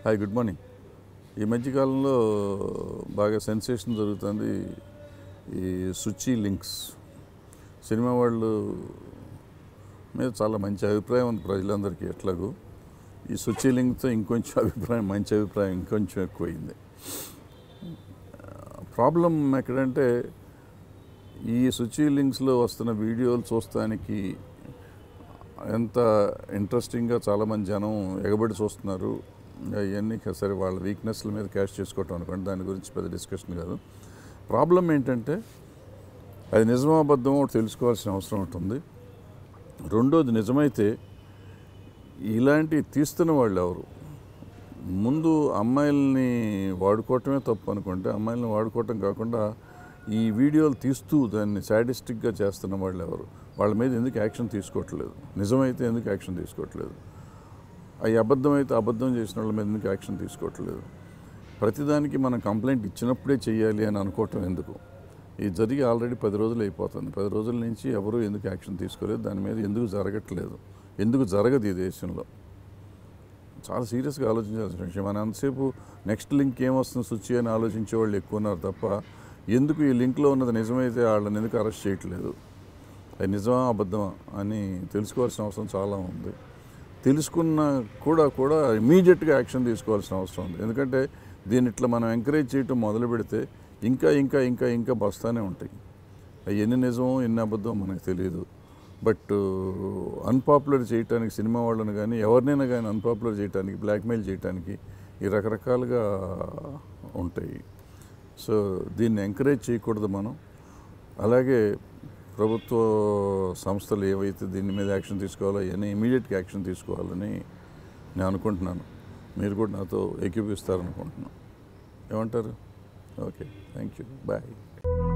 hi good morning ఈ మధ్యకాలంలో బాగా సెన్సేషన్ జరుగుతుంది ఈ సుచి లింక్స్ సినిమా వాళ్ళు మీద చాలా మంచి అభిప్రాయం ఉంది ప్రజలందరికీ ఎట్లాగూ ఈ సుచి లింక్తో ఇంకొంచెం అభిప్రాయం మంచి అభిప్రాయం ఇంకొంచెం ఎక్కువైంది ప్రాబ్లం ఎక్కడంటే ఈ సుచి లింక్స్లో వస్తున్న వీడియోలు చూస్తానికి ఎంత ఇంట్రెస్టింగ్గా చాలామంది జనం ఎగబడి చూస్తున్నారు అవన్నీ సరే వాళ్ళ వీక్నెస్ల మీద క్యాష్ చేసుకోవటం అనుకోండి దాని గురించి పెద్ద డిస్కషన్ కాదు ప్రాబ్లం ఏంటంటే అది నిజమో అబద్ధమో తెలుసుకోవాల్సిన అవసరం ఉంటుంది రెండోది నిజమైతే ఇలాంటి తీస్తున్న వాళ్ళు ఎవరు ముందు అమ్మాయిల్ని వాడుకోవటమే తప్పు అనుకుంటే అమ్మాయిల్ని వాడుకోవటం కాకుండా ఈ వీడియోలు తీస్తూ దాన్ని సాడిస్టిక్గా చేస్తున్న వాళ్ళు ఎవరు వాళ్ళ మీద ఎందుకు యాక్షన్ తీసుకోవట్లేదు నిజమైతే ఎందుకు యాక్షన్ తీసుకోవట్లేదు అవి అబద్ధం అయితే అబద్ధం చేసిన వాళ్ళ మీద ఎందుకు యాక్షన్ తీసుకోవట్లేదు ప్రతిదానికి మనం కంప్లైంట్ ఇచ్చినప్పుడే చేయాలి అని అనుకోవటం ఎందుకు ఇది జరిగి ఆల్రెడీ పది రోజులు అయిపోతుంది పది రోజుల నుంచి ఎవరు ఎందుకు యాక్షన్ తీసుకోలేదు దాని మీద ఎందుకు జరగట్లేదు ఎందుకు జరగదు ఈ దేశంలో చాలా సీరియస్గా ఆలోచించాల్సిన విషయం మనం అంతసేపు నెక్స్ట్ లింక్ ఏమొస్తుంది సుచి అని ఆలోచించే వాళ్ళు ఎక్కువ ఉన్నారు తప్ప ఎందుకు ఈ లింక్లో ఉన్నది నిజమైతే వాళ్ళని ఎందుకు అరెస్ట్ చేయట్లేదు అది నిజమా అబద్ధమా అని తెలుసుకోవాల్సిన అవసరం చాలా ఉంది తెలుసుకున్న కూడా కూడా ఇమీడియట్గా యాక్షన్ తీసుకోవాల్సిన అవసరం ఉంది ఎందుకంటే దీన్ని ఇట్లా మనం ఎంకరేజ్ చేయటం మొదలు పెడితే ఇంకా ఇంకా ఇంకా ఇంకా బస్తానే ఉంటాయి అవి ఎన్ని నిజమో ఎన్ని అబద్ధమో మనకు తెలియదు బట్ అన్పాపులర్ చేయటానికి సినిమా వాళ్ళని కానీ ఎవరినైనా కానీ అన్పాపులర్ చేయటానికి బ్లాక్మెయిల్ చేయటానికి ఈ రకరకాలుగా ఉంటాయి సో దీన్ని ఎంకరేజ్ చేయకూడదు మనం అలాగే ప్రభుత్వ సంస్థలు ఏవైతే దీని మీద యాక్షన్ తీసుకోవాలో అవన్నీ ఇమీడియట్గా యాక్షన్ తీసుకోవాలని నేను అనుకుంటున్నాను మీరు కూడా నాతో ఏకీపిస్తారనుకుంటున్నాను ఏమంటారు ఓకే థ్యాంక్ యూ బాయ్